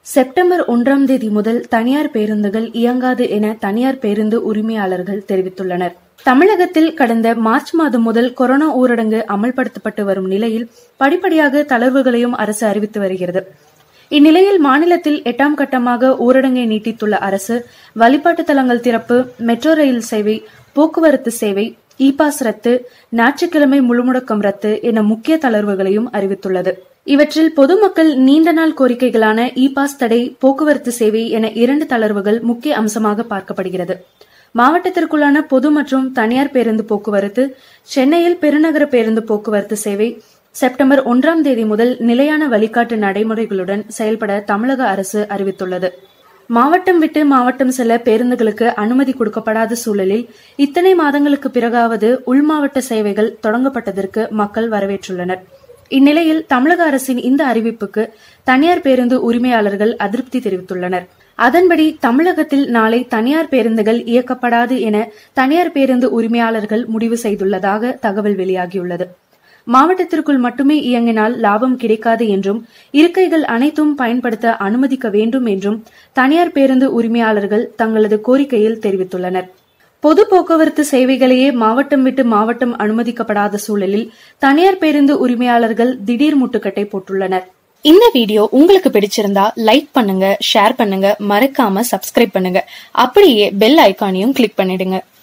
September ஒன்றாம் தேதி முதல் தனியார் பேருந்துகள் இயங்காது என தனியார் பேருந்து உரிமையாளர்கள் தெரிவித்துள்ளனர் தமிழகத்தில் கடந்த மார்ச் மாதம் முதல் கொரோனா ஊரடங்கு அமல்படுத்தப்பட்டு வரும் நிலையில் படிப்படியாக தளர்வுகளையும் அரசு அறிவித்து வருகிறது இந்நிலையில் மாநிலத்தில் எட்டாம் கட்டமாக ஊரடங்கை நீட்டித்துள்ள அரசு வழிபாட்டு தலங்கள் திறப்பு மெட்ரோ ரயில் சேவை போக்குவரத்து சேவை இ பாஸ் ரத்து ஞாயிற்றுக்கிழமை முழுமுடக்கம் ரத்து என முக்கிய தளர்வுகளையும் அறிவித்துள்ளது இவற்றில் பொதுமக்கள் நீண்ட நாள் கோரிக்கைகளான இ பாஸ் தடை போக்குவரத்து சேவை என இரண்டு தளர்வுகள் முக்கிய அம்சமாக பார்க்கப்படுகிறது மாவட்டத்திற்குள்ளான பொது மற்றும் தனியார் பேருந்து போக்குவரத்து சென்னையில் பெருநகர பேருந்து போக்குவரத்து சேவை செப்டம்பர் ஒன்றாம் தேதி முதல் நிலையான வழிகாட்டு நடைமுறைகளுடன் செயல்பட தமிழக அரசு அறிவித்துள்ளது மாவட்டம் விட்டு மாவட்டம் செல்ல பேருந்துகளுக்கு அனுமதி கொடுக்கப்படாத சூழலில் இத்தனை மாதங்களுக்கு பிறகாவது உள்மாவட்ட சேவைகள் தொடங்கப்பட்டதற்கு மக்கள் வரவேற்றுள்ளனர் இந்நிலையில் தமிழக அரசின் இந்த அறிவிப்புக்கு தனியார் பேருந்து உரிமையாளர்கள் அதிருப்தி தெரிவித்துள்ளனர் அதன்படி தமிழகத்தில் நாளை தனியார் பேருந்துகள் இயக்கப்படாது என தனியார் பேருந்து உரிமையாளர்கள் முடிவு செய்துள்ளதாக தகவல் வெளியாகியுள்ளது மாவட்டத்திற்குள் மட்டுமே இயங்கினால் லாபம் கிடைக்காது என்றும் இருக்கைகள் அனைத்தும் பயன்படுத்த அனுமதிக்க வேண்டும் என்றும் தனியார் பேருந்து உரிமையாளர்கள் தங்களது கோரிக்கையில் தெரிவித்துள்ளனர் பொது போக்குவரத்து சேவைகளையே மாவட்டம் விட்டு மாவட்டம் அனுமதிக்கப்படாத சூழலில் தனியார் பேருந்து உரிமையாளர்கள் திடீர் முட்டுக்கட்டை போட்டுள்ளனர் இந்த வீடியோ உங்களுக்கு பிடிச்சிருந்தா லைக் பண்ணுங்க ஷேர் பண்ணுங்க மறக்காம சப்ஸ்கிரைப் பண்ணுங்க அப்படியே பெல் ஐகானையும் கிளிக் பண்ணிடுங்க